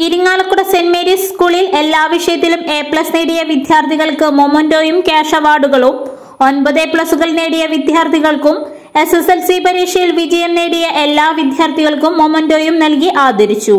Irinjalakuda saint Mary's സ്കൂളിൽ എല്ലാ വിഷയത്തിലും എ പ്ലസ് നേടിയ വിദ്യാർത്ഥികൾക്ക് മൊമന്റോയും ക്യാഷ് അവാർഡുകളും ഒൻപത് എ പ്ലസുകൾ നേടിയ വിദ്യാർത്ഥികൾക്കും എസ് എസ് എൽ സി പരീക്ഷയിൽ വിജയം നേടിയ എല്ലാ വിദ്യാർത്ഥികൾക്കും മൊമന്റോയും നൽകി ആദരിച്ചു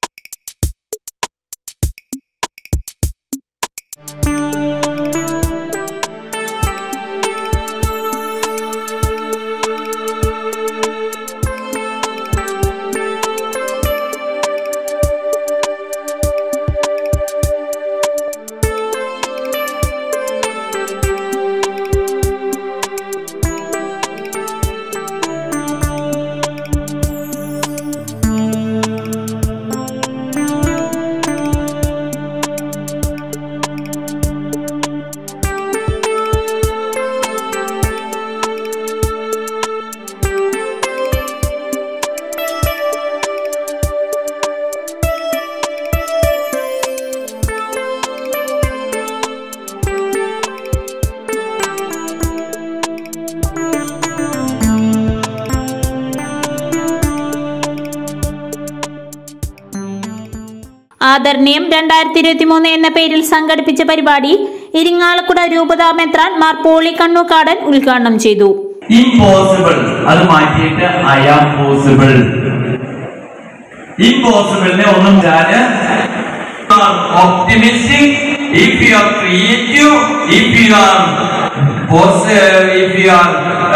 ആദരണീയം രണ്ടായിരത്തി ഇരുപത്തി മൂന്ന് എന്ന പേരിൽ സംഘടിപ്പിച്ച പരിപാടി ഇരിങ്ങാലക്കുട രൂപതാ മെത്രാൻ മാർ പോളി കണ്ണൂക്കാടൻ ഉദ്ഘാടനം ചെയ്തു ഇമ്പോസിബിൾ അത് മാറ്റിയിട്ട് ഐ ആം പോസിബിൾ ഇമ്പോസിബിളിനെ ഒന്നും ഞാന് optimistic if you are creative if you are if you are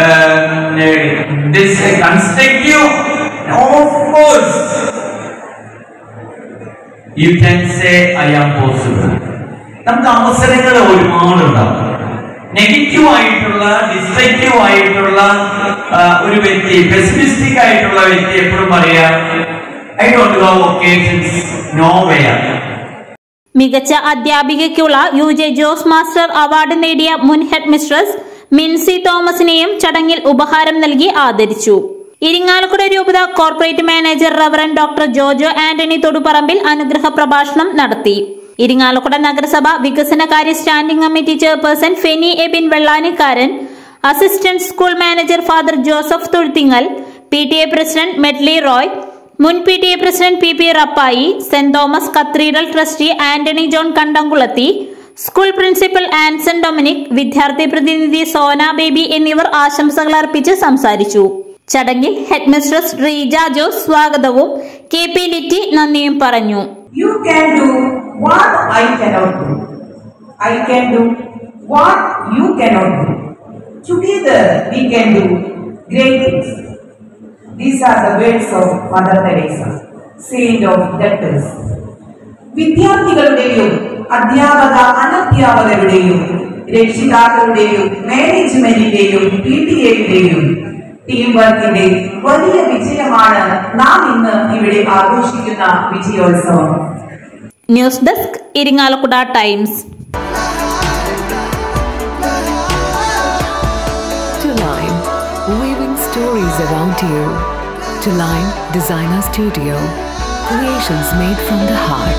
constructive of course you can say I am possible നമുക്ക് അവസരങ്ങൾ ഒരുപാട് ഉണ്ടാവും നെഗറ്റീവ് ആയിട്ടുള്ള ഡിസ്ട്രക്റ്റീവ് ആയിട്ടുള്ള ആ, ഒരു വ്യക്തി പെസിമിസ്റ്റിക് ആയിട്ടുള്ള വ്യക്തി എപ്പോഴും പറയാം I don't know occasions no way മികച്ച അധ്യാപികയ്ക്കുള്ള U J Jose master award നേടിയ മുൻ ഹെഡ് മിസ്ട്രസ് മിൻസി തോമസിനെയും ചടങ്ങിൽ ഉപഹാരം നൽകി ആദരിച്ചു ഇരിങ്ങാലക്കുട രൂപത corporate manager reverend doctor Jojo Antony Thoduparambil അനുഗ്രഹ പ്രഭാഷണം നടത്തി ഇരിങ്ങാലക്കുട നഗരസഭ വികസനകാര്യ standing committee chairperson Feni Ebin Vellanikkaran assistant school manager father Joseph Thozhuthingal P T A president Medly Roy മുൻ P T A president P P Rappai സെന്റ് Thomas Cathedral trustee Antony John Kandamkulathi school principal Anson Dominic വിദ്യാർത്ഥി പ്രതിനിധി സോന ബേബി എന്നിവർ ആശംസകൾ അർപ്പിച്ച് സംസാരിച്ചു ചടങ്ങിൽ ഹെഡ്മിസ്ട്രസ് റീജ ജോസ് സ്വാഗതവും കെ പി ലിറ്റി നന്ദിയും പറഞ്ഞു You can do what I cannot do. I can do what you cannot do. Together we can do great things. These are the words of Mother Teresa, saint of debtors. വിദ്യാർത്ഥികളുടെയും അധ്യാപക അനധ്യാപകരുടെയും രക്ഷിതാക്കളുടെയും മാനേജ്മെന്റിന്റെയും P T എയുടെയും team വർക്കിന്റെ വലിയ വിജയമാണ് നാം ഇന്ന് ഇവിടെ ആഘോഷിക്കുന്ന വിജയോത്സവം news desk Irinjalakuda Times To Line, weaving stories around you. To Line Designer Studio, creations made from the heart.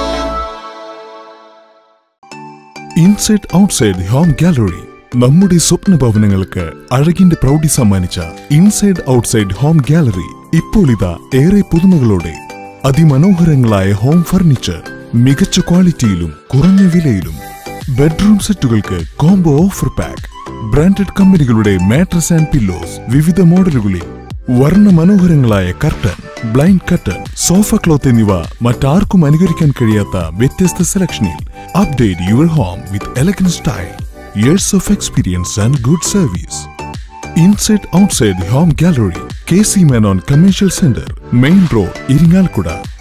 Inside Outside Home Gallery നമ്മുടെ സ്വപ്ന ഭവനങ്ങൾക്ക് അഴകിന്റെ പ്രൗഢി സമ്മാനിച്ച ഇൻസൈഡ് ഔട്ട്സൈഡ് ഹോം ഗാലറി ഇപ്പോൾ ഇതാ ഏറെ പുതുമകളോടെ അതിമനോഹരങ്ങളായ ഹോം ഫർണിച്ചർ മികച്ച ക്വാളിറ്റിയിലും കുറഞ്ഞ വിലയിലും ബെഡ്റൂം സെറ്റുകൾക്ക് കോംബോ ഓഫർ പാക്ക് ബ്രാൻഡഡ് കമ്പനികളുടെ മാട്രസ് ആൻഡ് പില്ലോസ് വിവിധ മോഡലുകളിൽ വർണ്ണ മനോഹരങ്ങളായ curtain blind curtain sofa cloth എന്നിവ മറ്റാർക്കും അനുകരിക്കാൻ കഴിയാത്ത വ്യത്യസ്ത സെലക്ഷനിൽ update your home with elegant style years of experience and good service Inside Outside Home Gallery K C Menon commercial centre main road Irinjalakuda